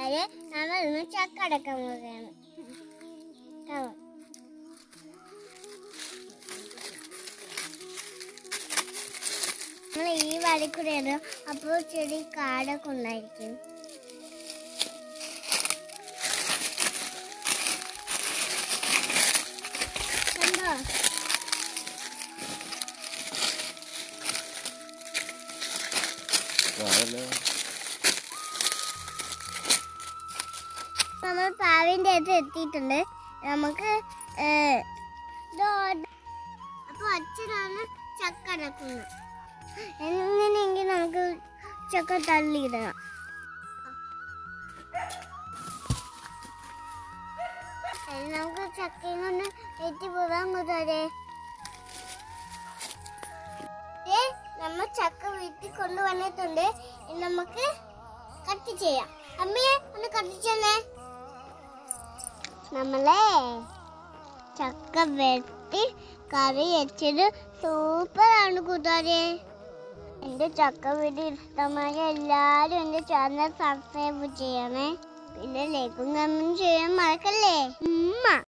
കൂട്ടുകാരെ നമ്മൾ ഇന്ന് ചക്ക അടക്കാൻ പോവുകയാണ് കാണാം. നമ്മൾ ഈ വഴി കൂടെയാണ് അപ്പോൾ ചെടി കാടൊക്കെ ഉണ്ടായിരിക്കും കണ്ടോ നമ്മൾ പാവിന്റെ അടുത്ത് എത്തിയിട്ടുണ്ട് നമുക്ക് ഏഹ്, ദോ അപ്പൊ അച്ഛനാണ് ചക്ക അടക്കുന്നത് എങ്ങനെയെങ്കിൽ നമുക്ക് ചക്ക തള്ളിയിടണം ഇനി നമുക്ക് ചക്കയും കൊണ്ട് എത്തി പോകാൻ കൂട്ടാതെ നമ്മ ചക്ക വീട്ടിൽ കൊണ്ടുവന്നിട്ടുണ്ട് ഇനി നമുക്ക് കട്ട് ചെയ്യാം അമ്മയെ ഒന്ന് കത്തിച്ചേ നമ്മളെ ചക്ക വെട്ടി കറി വെച്ചത് സൂപ്പറാണ് കൂട്ടുകാരെ എൻ്റെ ചക്ക വീട് ഇഷ്ടമായ എല്ലാവരും എൻ്റെ ചാനൽ സബ്സ്ക്രൈബ് ചെയ്യണേ പിന്നെ ലൈക്കും കമൻറ്റും ചെയ്യാൻ മറക്കല്ലേ ഉമ്മ